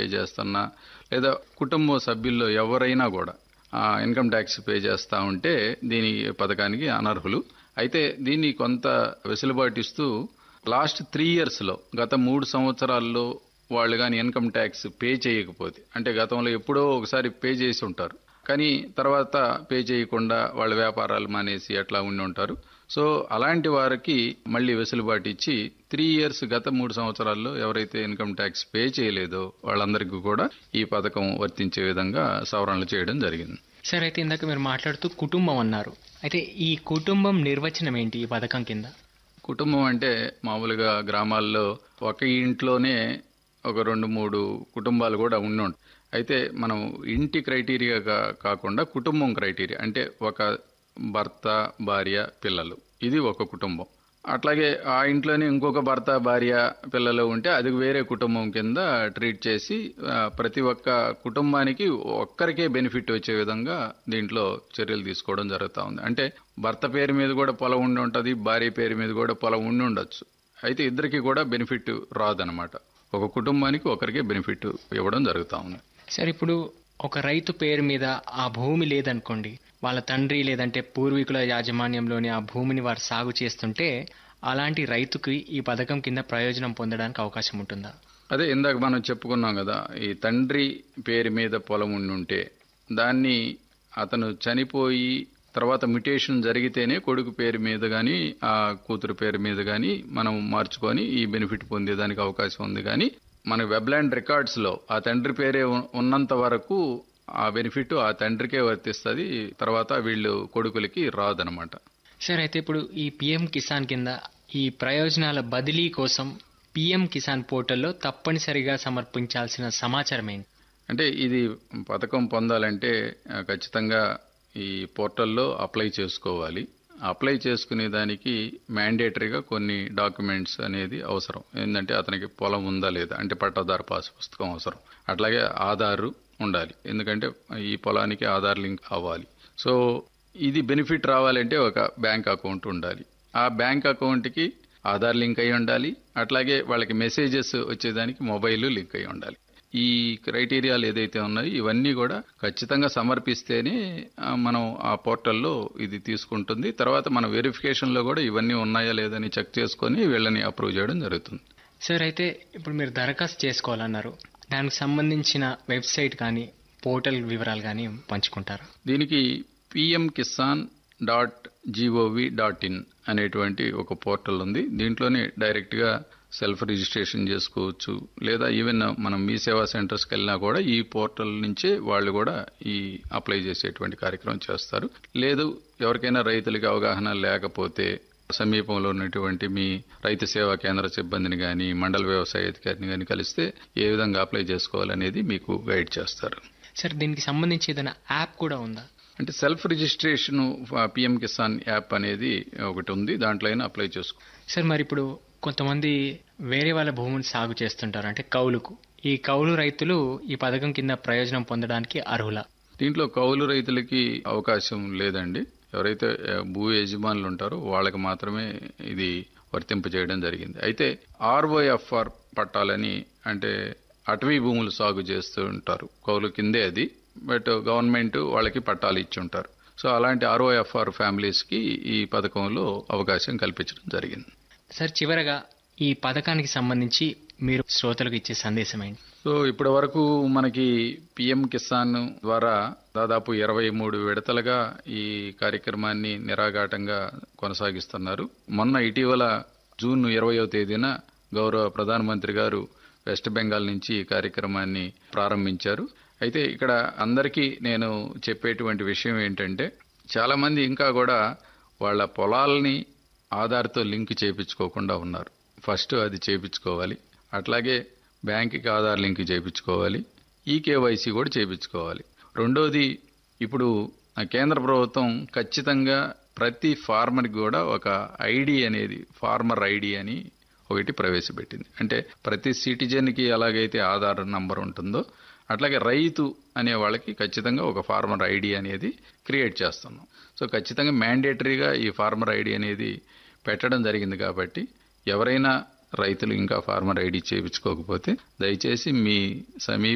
చేస్తున్నా లేదా కుటుంబ సభ్యుల్లో ఎవరైనా కూడా ఆ, ఇన్కమ్ ట్యాక్స్ పే చేస్తూ ఉంటే దీని పథకానికి అనర్హులు అయితే దీన్ని కొంత వెసులుబాటు ఇస్తూ లాస్ట్ త్రీ ఇయర్స్లో గత మూడు సంవత్సరాల్లో వాళ్ళు కానీ ఇన్కమ్ ట్యాక్స్ పే చేయకపోతే అంటే గతంలో ఎప్పుడో ఒకసారి పే చేసి ఉంటారు కానీ తర్వాత పే చేయకుండా వాళ్ళ వ్యాపారాలు మానేసి అట్లా ఉండి ఉంటారు సో అలాంటి వారికి మళ్ళీ వెసులుబాటు ఇచ్చి త్రీ ఇయర్స్ గత మూడు సంవత్సరాల్లో ఎవరైతే ఇన్కమ్ ట్యాక్స్ పే చేయలేదో వాళ్ళందరికీ కూడా ఈ పథకం వర్తించే విధంగా సవరణలు చేయడం జరిగింది సార్ అయితే ఇందాక మీరు మాట్లాడుతూ కుటుంబం అన్నారు అయితే ఈ కుటుంబం నిర్వచనం ఏంటి ఈ పథకం కింద కుటుంబం అంటే మామూలుగా గ్రామాల్లో ఒక ఇంట్లోనే ఒక రెండు మూడు కుటుంబాలు కూడా ఉండి ఉంటాయి అయితే మనం ఇంటి క్రైటీరియా కా- కాకుండా కుటుంబం క్రైటీరియా అంటే ఒక భర్త భార్య పిల్లలు ఇది ఒక కుటుంబం అట్లాగే ఆ ఇంట్లోనే ఇంకొక భర్త భార్య పిల్లలు ఉంటే అది వేరే కుటుంబం కింద ట్రీట్ చేసి ఆ, ప్రతి ఒక్క కుటుంబానికి ఒక్కరికే బెనిఫిట్ వచ్చే విధంగా దీంట్లో చర్యలు తీసుకోవడం జరుగుతూ ఉంది అంటే భర్త పేరు మీద కూడా పొలం ఉండి ఉంటుంది భార్య పేరు మీద కూడా పొలం ఉండి ఉండొచ్చు అయితే ఇద్దరికి కూడా బెనిఫిట్ రాదనమాట ఒక కుటుంబానికి ఒకరికే బెనిఫిట్ ఇవ్వడం జరుగుతూ ఉంది సార్ ఇప్పుడు ఒక రైతు పేరు మీద ఆ భూమి లేదనుకోండి వాళ్ళ తండ్రి లేదంటే పూర్వీకుల యాజమాన్యంలోని ఆ భూమిని వారు సాగు చేస్తుంటే అలాంటి రైతుకి ఈ పథకం కింద ప్రయోజనం పొందడానికి అవకాశం ఉంటుందా అదే ఇందాక మనం చెప్పుకున్నాం కదా ఈ తండ్రి పేరు మీద పొలం ఉండి ఉంటే దాన్ని అతను చనిపోయి తర్వాత మ్యుటేషన్ జరిగితేనే కొడుకు పేరు మీద కానీ ఆ కూతురు పేరు మీద కానీ మనం మార్చుకొని ఈ బెనిఫిట్ పొందేదానికి అవకాశం ఉంది కానీ మన వెబ్లాండ్ రికార్డ్స్లో ఆ తండ్రి పేరే ఉ- ఉన్నంత వరకు ఆ బెనిఫిట్ ఆ తండ్రికే వర్తిస్తుంది తర్వాత వీళ్ళు కొడుకులకి రాదనమాట సార్ అయితే ఇప్పుడు ఈ పిఎం కిసాన్ కింద ఈ ప్రయోజనాల బదిలీ కోసం పిఎం కిసాన్ పోర్టల్లో తప్పనిసరిగా సమర్పించాల్సిన సమాచారం ఏంటి అంటే ఇది పథకం పొందాలంటే ఆ, ఖచ్చితంగా ఈ పోర్టల్లో అప్లై చేసుకోవాలి అప్లై చేసుకునే దానికి మ్యాండేటరీగా కొన్ని డాక్యుమెంట్స్ అనేది అవసరం ఏంటంటే అతనికి పొలం ఉందా లేదా అంటే పట్టాదారు పాస్ పుస్తకం అవసరం అట్లాగే ఆధారు ఉండాలి ఎందుకంటే ఈ పొలానికి ఆధార్ లింక్ అవ్వాలి సో ఇది బెనిఫిట్ రావాలంటే ఒక బ్యాంక్ అకౌంట్ ఉండాలి ఆ బ్యాంక్ అకౌంట్కి ఆధార్ లింక్ అయి ఉండాలి అట్లాగే వాళ్ళకి మెసేజెస్ వచ్చేదానికి మొబైల్ లింక్ అయి ఉండాలి ఈ క్రైటీరియాలు ఏదైతే ఉన్నాయో ఇవన్నీ కూడా ఖచ్చితంగా సమర్పిస్తేనే ఆ, మనం ఆ పోర్టల్లో ఇది తీసుకుంటుంది తర్వాత మన వెరిఫికేషన్లో కూడా ఇవన్నీ ఉన్నాయా లేదని చెక్ చేసుకొని వీళ్ళని అప్రూవ్ చేయడం జరుగుతుంది సార్ అయితే ఇప్పుడు మీరు దరఖాస్తు చేసుకోవాలన్నారు దానికి సంబంధించిన వెబ్సైట్ కానీ పోర్టల్ వివరాలు కానీ పంచుకుంటారా దీనికి PM Kisan dot gov dot in అనేటువంటి ఒక పోర్టల్ ఉంది దీంట్లోనే డైరెక్ట్గా సెల్ఫ్ రిజిస్ట్రేషన్ చేసుకోవచ్చు లేదా ఈవెన్ మనం మీ సేవా సెంటర్స్కి వెళ్ళినా కూడా ఈ పోర్టల్ నుంచే వాళ్ళు కూడా ఈ అప్లై చేసేటువంటి కార్యక్రమం చేస్తారు లేదు ఎవరికైనా రైతులకి అవగాహన లేకపోతే సమీపంలో ఉన్నటువంటి మీ రైతు సేవా కేంద్ర సిబ్బందిని కానీ మండల వ్యవసాయ అధికారిని కానీ కలిస్తే ఏ విధంగా అప్లై చేసుకోవాలనేది మీకు గైడ్ చేస్తారు సార్ దీనికి సంబంధించి ఏదైనా యాప్ కూడా ఉందా అంటే self registration PM Kisan app అనేది ఒకటి ఉంది దాంట్లో అయినా అప్లై చేసుకో సార్ మరి ఇప్పుడు కొంతమంది వేరే వాళ్ళ భూమిని సాగు చేస్తుంటారు అంటే కౌలుకు ఈ కౌలు రైతులు ఈ పథకం కింద ప్రయోజనం పొందడానికి అర్హులా దీంట్లో కౌలు రైతులకి అవకాశం లేదండి ఎవరైతే ఆ, భూ యజమానులు ఉంటారో వాళ్ళకి మాత్రమే ఇది వర్తింపజేయడం జరిగింది అయితే ఆర్ఓఎఫ్ఆర్ పట్టాలని అంటే అటవీ భూములు సాగు చేస్తూ ఉంటారు కౌలు కిందే అది బట్ గవర్నమెంట్ వాళ్ళకి పట్టాలు ఇచ్చి ఉంటారు సో అలాంటి ఆర్ఓఎఫ్ఆర్ ఫ్యామిలీస్కి ఈ పథకంలో అవకాశం కల్పించడం జరిగింది సార్ చివరగా ఈ పథకానికి సంబంధించి మీరు శ్రోతలకు ఇచ్చే సందేశం ఏంటి సో ఇప్పటి వరకు మనకి పిఎం కిసాన్ ద్వారా దాదాపు ఇరవై మూడు విడతలుగా ఈ కార్యక్రమాన్ని నిరాఘాటంగా కొనసాగిస్తున్నారు మొన్న ఇటీవల జూన్ ఇరవయో తేదీన గౌరవ ప్రధానమంత్రి గారు వెస్ట్ బెంగాల్ నుంచి ఈ కార్యక్రమాన్ని ప్రారంభించారు అయితే ఇక్కడ అందరికీ నేను చెప్పేటువంటి విషయం ఏంటంటే చాలామంది ఇంకా కూడా వాళ్ళ పొలాల్ని ఆధార్తో లింక్ చేయించుకోకుండా ఉన్నారు ఫస్ట్ అది చేయించుకోవాలి అట్లాగే బ్యాంకుకి ఆధార్ లింక్ చేయించుకోవాలి ఈ కేవైసీ కూడా చేయించుకోవాలి రెండోది ఇప్పుడు ఆ కేంద్ర ప్రభుత్వం ఖచ్చితంగా ప్రతి ఫార్మర్కి కూడా ఒక ఐడి అనేది ఫార్మర్ ఐడి అని ఒకటి ప్రవేశపెట్టింది అంటే ప్రతి సిటిజన్కి ఎలాగైతే ఆధార్ నంబర్ ఉంటుందో అట్లాగే రైతు అనే వాళ్ళకి ఖచ్చితంగా ఒక ఫార్మర్ ఐడి అనేది క్రియేట్ చేస్తున్నాం సో ఖచ్చితంగా మ్యాండేటరీగా ఈ ఫార్మర్ ఐడి అనేది పెట్టడం జరిగింది కాబట్టి ఎవరైనా రైతులు ఇంకా ఫార్మర్ ఐడి చేయించుకోకపోతే దయచేసి మీ సమీప